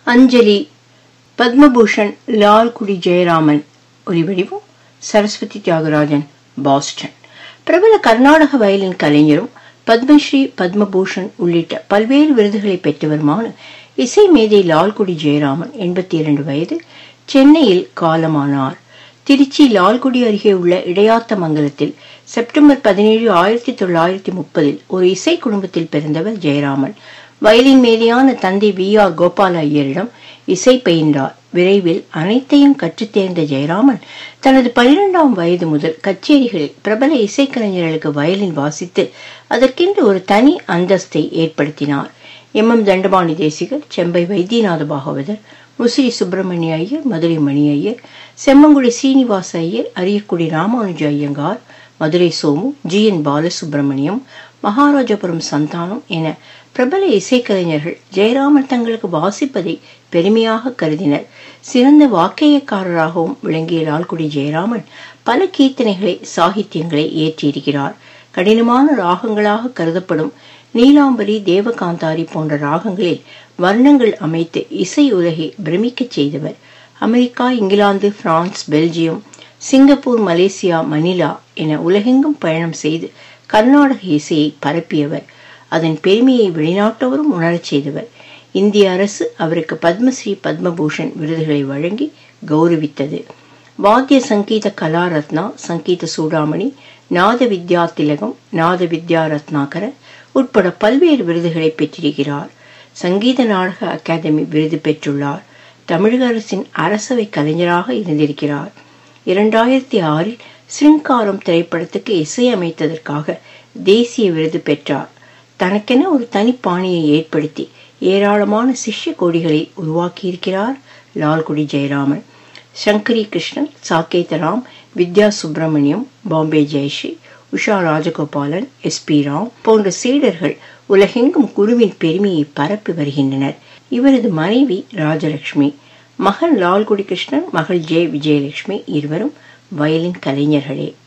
அஞ்சலி பத்மபூஷன் லால்குடி ஜெயராமன் ஒலிவடிவம் சரஸ்வதி தியாகராஜன் பாஸ்டன் பிரபல கர்நாடக வயலின் கலைஞரும் பத்மஸ்ரீ பத்மபூஷன் உள்ளிட்ட பல்வேறு விருதுகளை பெற்றவருமான இசை மேதை லால்குடி ஜெயராமன் எண்பத்தி இரண்டு வயது சென்னையில் காலமானார் திருச்சி லால்குடி அருகே உள்ள இடையாத்தமங்கலத்தில் செப்டம்பர் பதினேழு ஆயிரத்தி தொள்ளாயிரத்தி முப்பதில் ஒரு இசை குடும்பத்தில் பிறந்தவர் ஜெயராமன் வயலின் மேதையான தந்தை வி ஆர் கோபால ஐயரிடம் இசை பயின்றார் விரைவில் அனைத்தையும் கற்றுத் தேர்ந்த ஜெயராமன் தனது பனிரெண்டாம் வயது முதல் கச்சேரிகளில் பிரபல இசைக்கலைஞர்களுக்கு வயலின் வாசித்து அதற்கென்று ஒரு தனி அந்தஸ்தை ஏற்படுத்தினார் M M Dandapani Desikar Chembai Vaidyanatha Bhagavathar Musiri Subramania Iyer Madurai Mani Iyer Semmangudi Srinivasa Iyer Ariyakudi Ramanuja Iyengar Madurai Somu G N Balasubramaniam Maharajapuram Santhanam என பிரபல இசைக்கலைஞர்கள் ஜெயராமன் தங்களுக்கு வாசிப்பதை பெருமையாக கருதினர் சிறந்த வாக்கியக்காரராகவும் விளங்கிய லால்குடி ஜெயராமன் பல கீர்த்தனைகளை சாகித்யங்களை ஏற்றியிருக்கிறார் கடினமான ராகங்களாக கருதப்படும் நீலாம்பரி தேவகாந்தாரி போன்ற ராகங்களில் வர்ணங்கள் அமைத்து இசை உலகை பிரமிக்கச் செய்தவர் அமெரிக்கா இங்கிலாந்து France Belgium Singapore Malaysia Manila என உலகெங்கும் பயணம் செய்து கர்நாடக இசையை பரப்பியவர் அதன் பெருமையை வெளிநாட்டவரும் உணரச் செய்தவர் இந்திய அரசு அவருக்கு பத்மஸ்ரீ பத்மபூஷன் விருதுகளை வழங்கி கௌரவித்தது வாத்திய சங்கீத கலாரத்னா சங்கீத சூடாமணி நாத வித்யா திலகம் நாத வித்யா ரத்னாகர உட்பட பல்வேறு விருதுகளை பெற்றிருக்கிறார் சங்கீத நாடக அகாதமி விருது பெற்றுள்ளார் தமிழக அரசின் அரசவை கலைஞராக இருந்திருக்கிறார் இரண்டாயிரத்தி ஆறில் சிருங்காரம் திரைப்படத்துக்கு இசையமைத்ததற்காக தேசிய விருது பெற்றார் தனக்கென ஒரு தனிப்பாணியை ஏற்படுத்தி ஏராளமான சிஷ்ய கோடிகளை உருவாக்கியிருக்கிறார் லால்குடி ஜெயராமன் சங்கரி கிருஷ்ணன் சாக்கேதராம் வித்யா சுப்பிரமணியம் பாம்பே ஜெயஸ்ரீ உஷா ராஜகோபாலன் எஸ் பி ராம் போன்ற சீடர்கள் உலகெங்கும் குருவின் பெருமையை பரப்பி வருகின்றனர் இவரது மனைவி ராஜலட்சுமி மகன் லால்குடி கிருஷ்ணன் மகள் ஜெய விஜயலட்சுமி இருவரும் வயலின் கலைஞர்களே